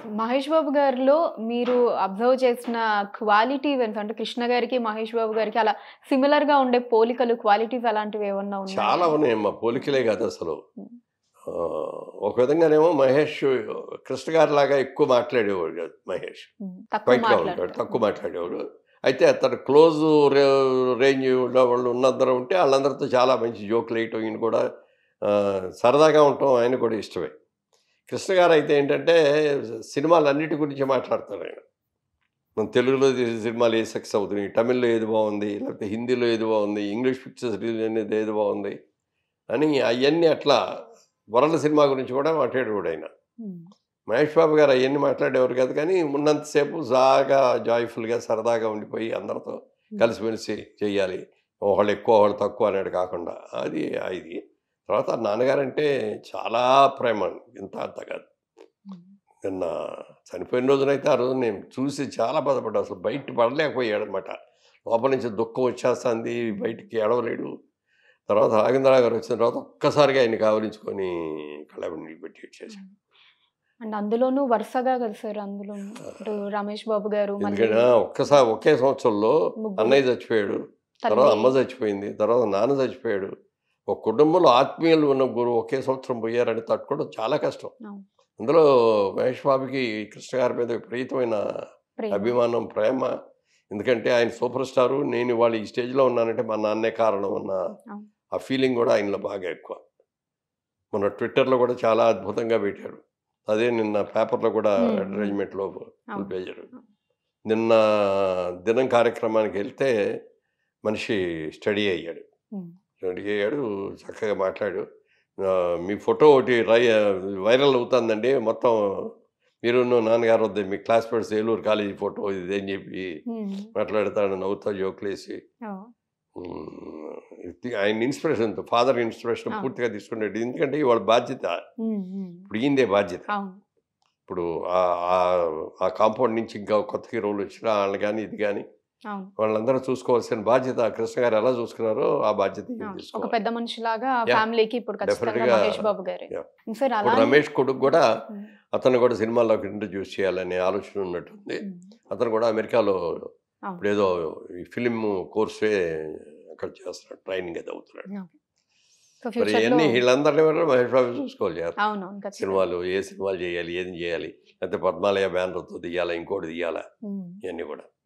మహేష్ బాబు గారిలో మీరు అబ్జర్వ్ చేసిన క్వాలిటీ ఈవెంట్స్ అంటే కృష్ణ గారికి మహేష్ బాబు గారికి అలా సిమిలర్ గా ఉండే పోలికలు క్వాలిటీస్ అలాంటివి ఏమన్నా ఉన్నాయి చాలా ఉన్నాయి మా పోలికలే కాదు అసలు ఆ, ఒక విధంగానేమో మహేష్ కృష్ణ గారి లాగా ఎక్కువ మాట్లాడేవాడు కాదు మహేష్ తక్కువ క్వైట్గా ఉంటాడు మాట్లాడతారు తక్కువ మాట్లాడేవాడు అయితే అతను క్లోజ్ రేంజ్ ఉన్న వాళ్ళు ఉన్నందరూ ఉంటే వాళ్ళందరితో చాలా మంచి జోకులు వేయటం ఈయన కూడా ఆ, సరదాగా ఉండటం ఆయన కూడా ఇష్టమే కృష్ణ గారు అయితే ఏంటంటే సినిమాలు అన్నిటి గురించి మాట్లాడతాడు ఆయన మన తెలుగులో తీసే సినిమాలు ఏ సక్సెస్ అవుతున్నాయి తమిళ్లో ఏది బాగుంది లేకపోతే హిందీలో ఏది బాగుంది ఇంగ్లీష్ పిక్చర్స్ రిలీజ్ అనేది ఏది బాగుంది అని అవన్నీ అట్లా వరల్డ్ సినిమా గురించి కూడా మాట్లాడేవాడు ఆయన ఉమ్. మహేష్ బాబు గారు అవన్నీ మాట్లాడేవారు కాదు కానీ ఉన్నంతసేపు జాగా జాయ్ఫుల్గా సరదాగా ఉండిపోయి అందరితో కలిసిమెలిసి చెయ్యాలి ఒకళ్ళు ఎక్కువ ఒకళ్ళు తక్కువ అనేది కాకుండా అది ఇది తర్వాత నాన్నగారంటే చాలా ప్రేమ ఇంత అంత కాదు నిన్న చనిపోయిన రోజునైతే ఆ రోజు నేను చూసి చాలా బాధపడ్డా అసలు బయట పడలేకపోయాడు అనమాట లోపల నుంచి దుఃఖం వచ్చేస్తుంది బయటికి ఏడవలేడు తర్వాత రాగేంద్ర గారు వచ్చిన తర్వాత ఒక్కసారిగా ఆయన కావలించుకొని కళ్ళబడి నీళ్ళు పెట్టి వచ్చేసాడు అండ్ అందులోనూ వరుసగా కలిసారు అందులో ఇటు రమేష్ బాబు గారు మళ్ళీ ఎందుకంటే ఆ, ఒక్కసారి ఒకే సంవత్సరంలో ముగ్గురు, అన్నయ్య చచ్చిపోయాడు తర్వాత తల్లి. అమ్మ చచ్చిపోయింది తర్వాత నాన్న చచ్చిపోయాడు ఒక కుటుంబంలో ఆత్మీయులు ఉన్న గురువు ఒకే సంవత్సరం పోయారని తట్టుకోవడం చాలా కష్టం అవును. అందులో మహేష్ బాబుకి కృష్ణ గారి మీద విపరీతమైన ప్రేమ. అభిమానం ప్రేమ ఎందుకంటే ఆయన సూపర్ స్టారు నేను ఇవాళ ఈ స్టేజ్లో ఉన్నానంటే మా నాన్నే కారణం అన్న అవును. ఆ ఫీలింగ్ కూడా ఆయనలో బాగా ఎక్కువ మన ట్విట్టర్లో కూడా చాలా అద్భుతంగా పెట్టాడు అదే నిన్న పేపర్లో కూడా Hmm. అడ్వర్టైజ్మెంట్లో అవును. పేజారు నిన్న దినం కార్యక్రమానికి వెళ్తే మనిషి స్టడీ అయ్యాడు ఉమ్. స్టడీ అయ్యాడు చక్కగా మాట్లాడు ఆ, మీ ఫోటో ఒకటి రై వైరల్ అవుతుందండి మొత్తం మీరు నాన్నగారు వద్ద మీ క్లాస్మేట్స్ ఏలూరు కాలేజీ ఫోటో ఇది అని చెప్పి ఉమ్. మాట్లాడతాడు నవ్వుతా జోకులేసి ఓ. ఉమ్, ఇది ఆయన ఇన్స్పిరేషన్ ఫాదర్ ఇన్స్పిరేషన్ అవును. పూర్తిగా తీసుకున్నాడు ఎందుకంటే ఇవాళ బాధ్యత ఉమ్. ఉమ్. ఇప్పుడు ఈయందే బాధ్యత అవును ఇప్పుడు ఆ- ఆ- ఆ కాంపౌండ్ నుంచి ఇంకా కొత్త హీరోలు వచ్చినా వాళ్ళు కానీ ఇది కానీ అవును వాళ్ళందరూ చూసుకోవాల్సిన బాధ్యత కృష్ణ గారు ఎలా చూసుకున్నారో ఆ బాధ్యత ఈయన అవును. ఒక తీసుకోవాలి పెద్ద మనిషిలాగా Yeah. ఫ్యామిలీకి ఇప్పుడు ఖచ్చితంగా Definitely గా- మహేష్ బాబు గారే Yeah. సార్ ఇప్పుడు అలా రమేష్ కొడుకు కూడా అతను కూడా సినిమాల్లోకి ఇంట్రడ్యూస్ చేయాలనే ఆలోచన ఉన్నట్టుంది అతను కూడా అమెరికాలో ఇప్పుడు ఏదో ఈ ఫిలిం కోర్సే అక్కడ చేస్తున్నాడు ట్రైనింగ్ అది అవుతున్నాడు సో మరి ఫ్యూచర్ లో ఇవన్నీ వీళ్ళందరినీ కూడా మహేష్ బాబు చూసుకోవాలి జాగ్రత్త. అవునవును ఖచ్చితంగా సినిమాలు ఏ సినిమాలు చేయాలి ఏం చేయాలి లేకపోతే పద్మాలయ బ్యానర్తో తీయాలా ఇంకోటి తీయాలా ఉమ్. ఇవన్నీ కూడా